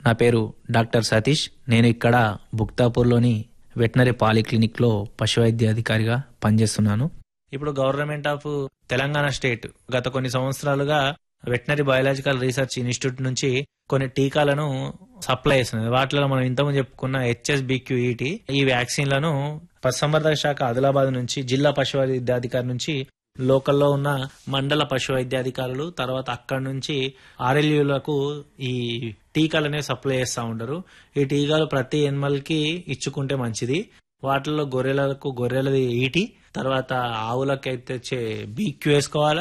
నా పేరు డాక్టర్ సతీష్ నేను ఇక్కడ బుక్తాపూర్లోని వెటనరీ పాలిక్లినిక్లో పశు వైద్యాధికారిగా పనిచేస్తున్నాను ఇప్పుడు గవర్నమెంట్ ఆఫ్ తెలంగాణ స్టేట్ గత కొన్ని సంవత్సరాలుగా వెటనరీ బయాలజికల్ రీసెర్చ్ ఇన్స్టిట్యూట్ నుంచి కొన్ని టీకాలను సప్లై చేస్తున్నది వాటిలో మనం ఇంతకుముందు చెప్పుకున్న హెచ్ఎస్బిక్యూఈటి ఈ వ్యాక్సిన్లను పశుసంవర్ధక శాఖ ఆదిలాబాద్ నుంచి జిల్లా పశు వైద్యాధికారి నుంచి లోకల్లో ఉన్న మండల పశు వైద్యాధికారులు తర్వాత అక్కడి నుంచి ఆర్ఎల్యూలకు ఈ టీకాలు అనేవి సప్లై చేస్తూ ఉంటారు ఈ టీకాలు ప్రతి ఎనిమల్ కి ఇచ్చుకుంటే మంచిది వాటిల్లో గొర్రెలకు గొర్రెలది ఈటి తర్వాత ఆవులకి అయితే బీక్యూ వేసుకోవాలి